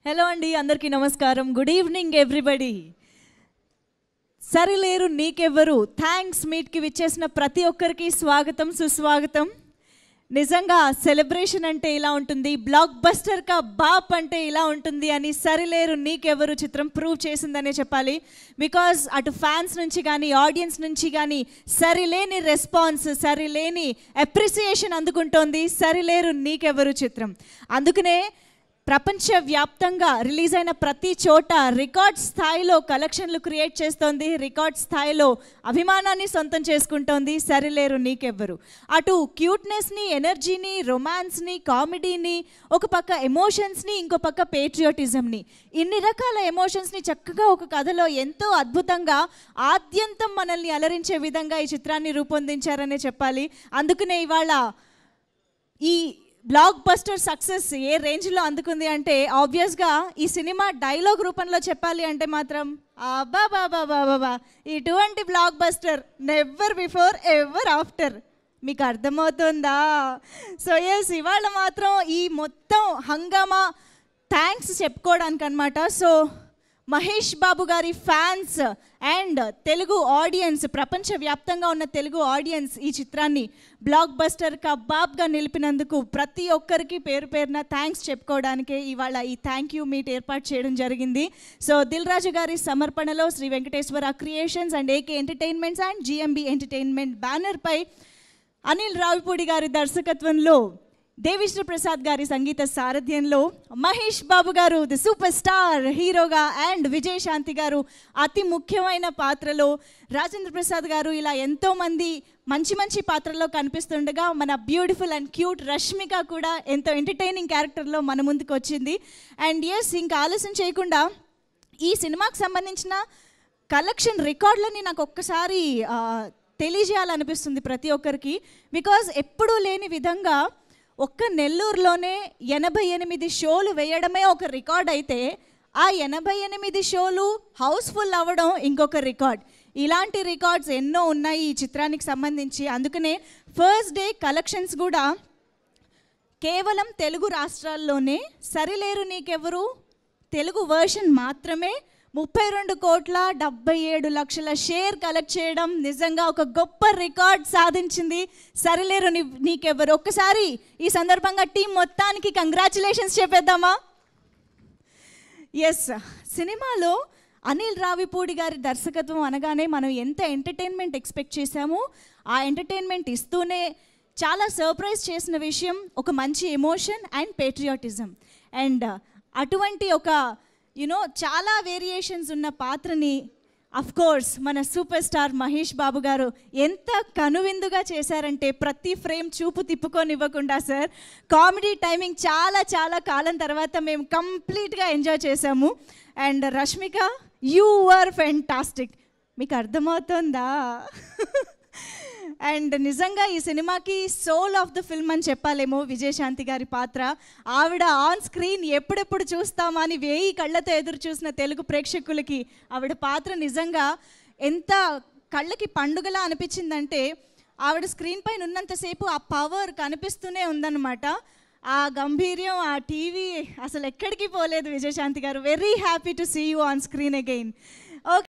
hello అండి అందరికీ నమస్కారం good evening everybody Sarileru Neekevvaru thanks మీట్కి విచ్చేసిన ప్రతి ఒక్కరికి స్వాగతం సుస్వాగతం నిజంగా సెలబ్రేషన్ అంటే ఇలా ఉంటుంది బ్లాక్ బస్టర్ కా బాప్ అంటే ఇలా ఉంటుంది అని సరిలేరు నీకెవరు చిత్రం ప్రూవ్ చేసిందనే చెప్పాలి బికాజ్ అటు ఫ్యాన్స్ నుంచి కానీ ఆడియన్స్ నుంచి కానీ సరిలేని రెస్పాన్స్ సరిలేని అప్రిసియేషన్ అందుకుంటోంది సరిలేరు నీకెవరు చిత్రం అందుకనే ప్రపంచవ్యాప్తంగా రిలీజ్ అయిన ప్రతి చోట రికార్డ్ స్థాయిలో కలెక్షన్లు క్రియేట్ చేస్తోంది రికార్డ్ స్థాయిలో అభిమానాన్ని సొంతం చేసుకుంటోంది సరిలేరు నీకెవ్వరు అటు క్యూట్నెస్ని ఎనర్జీని రొమాన్స్ని కామెడీని ఒక పక్క ఎమోషన్స్ని ఇంకో పక్క పేట్రియాటిజంని ఇన్ని రకాల ఎమోషన్స్ని చక్కగా ఒక కథలో ఎంతో అద్భుతంగా ఆద్యంతం మనల్ని అలరించే విధంగా ఈ చిత్రాన్ని రూపొందించారనే చెప్పాలి అందుకనే ఇవాళ ఈ బ్లాక్ బస్టర్ సక్సెస్ ఏ రేంజ్లో అందుకుంది అంటే ఆబ్వియస్గా ఈ సినిమా డైలాగ్ రూపంలో చెప్పాలి అంటే మాత్రం అబ్బా బాబా బాబా ఇటువంటి blockbuster never before ever after మీకు అర్థమవుతుందా సో ఎస్ ఇవాళ మాత్రం ఈ మొత్తం హంగామా థ్యాంక్స్ చెప్పుకోవడానికి అనమాట సో మహేష్ బాబు గారి ఫ్యాన్స్ అండ్ తెలుగు ఆడియన్స్ ప్రపంచవ్యాప్తంగా ఉన్న తెలుగు ఆడియన్స్ ఈ చిత్రాన్ని బ్లాక్ బస్టర్ కబాబ్గా నిలిపినందుకు ప్రతి ఒక్కరికి పేరు పేరున థ్యాంక్స్ చెప్పుకోవడానికే ఇవాళ ఈ థ్యాంక్ యూ మీట్ ఏర్పాటు చేయడం జరిగింది సో దిల్ రాజు గారి సమర్పణలో Shri Venkateswara creations and AK entertainments and GMB entertainment బ్యానర్పై అనిల్ రావిపూడి గారి దర్శకత్వంలో దేవిశ్రీ ప్రసాద్ గారి సంగీత సారథ్యంలో Mahesh Babu garu the super star హీరోగా అండ్ విజయశాంతి గారు అతి ముఖ్యమైన పాత్రలో రాజేంద్ర ప్రసాద్ గారు ఇలా ఎంతోమంది మంచి మంచి పాత్రలో కనిపిస్తుండగా మన బ్యూటిఫుల్ అండ్ క్యూట్ రష్మిక కూడా ఎంతో ఎంటర్టైనింగ్ క్యారెక్టర్లో మన ముందుకు వచ్చింది అండ్ ఎస్ ఇంకా ఆలస్యం చేయకుండా ఈ సినిమాకి సంబంధించిన కలెక్షన్ రికార్డులని నాకు ఒక్కసారి ఆ, తెలియజేయాలనిపిస్తుంది ప్రతి ఒక్కరికి బికాజ్ ఎప్పుడూ లేని విధంగా ఒక్క నెల్లూరులోనే ఎనభై ఎనిమిది షోలు వేయడమే ఒక రికార్డ్ అయితే ఆ ఎనభై ఎనిమిది షోలు హౌస్ఫుల్ అవ్వడం ఇంకొక రికార్డ్ ఇలాంటి రికార్డ్స్ ఎన్నో ఉన్నాయి ఈ చిత్రానికి సంబంధించి అందుకనే ఫస్ట్ డే కలెక్షన్స్ కూడా కేవలం తెలుగు రాష్ట్రాల్లోనే సరిలేరు నీకెవరు తెలుగు వర్షన్ మాత్రమే ముప్పై రెండు కోట్ల డెబ్బై ఏడు లక్షల షేర్ కలెక్ట్ చేయడం నిజంగా ఒక గొప్ప రికార్డ్ సాధించింది సరిలేరు నీ నీకెవరు ఒక్కసారి ఈ సందర్భంగా టీం మొత్తానికి కంగ్రాచులేషన్స్ చెప్పేద్దామా ఎస్ సినిమాలో అనిల్ రావిపూడి గారి దర్శకత్వం అనగానే మనం ఎంత ఎంటర్టైన్మెంట్ ఎక్స్పెక్ట్ చేశామో ఆ ఎంటర్టైన్మెంట్ ఇస్తూనే చాలా సర్ప్రైజ్ చేసిన విషయం ఒక మంచి ఎమోషన్ అండ్ పేట్రియాటిజం అండ్ అటువంటి ఒక యునో చాలా వేరియేషన్స్ ఉన్న పాత్రని అఫ్ కోర్స్ మన సూపర్ స్టార్ మహేష్ బాబు గారు ఎంత కనువిందుగా చేశారంటే ప్రతి ఫ్రేమ్ చూపు తిప్పుకొనివ్వకుండా సార్ కామెడీ టైమింగ్ చాలా చాలా కాలం తర్వాత మేము కంప్లీట్గా ఎంజాయ్ చేసాము and Rashmika you are fantastic మీకు అర్థమవుతుందా అండ్ నిజంగా ఈ సినిమాకి సోల్ ఆఫ్ ద ఫిల్మ్ అని చెప్పాలేమో విజయశాంతి గారి పాత్ర ఆవిడ ఆన్ స్క్రీన్ ఎప్పుడెప్పుడు చూస్తామా అని వేయి కళ్ళతో ఎదురు చూసిన తెలుగు ప్రేక్షకులకి ఆవిడ పాత్ర నిజంగా ఎంత కళ్ళకి పండుగలా అనిపించిందంటే ఆవిడ స్క్రీన్ పైన ఉన్నంతసేపు ఆ పవర్ కనిపిస్తూనే ఉందన్నమాట ఆ గంభీర్యం ఆ టీవీ అసలు ఎక్కడికి పోలేదు Vijayashanti garu very happy to see you on screen again okay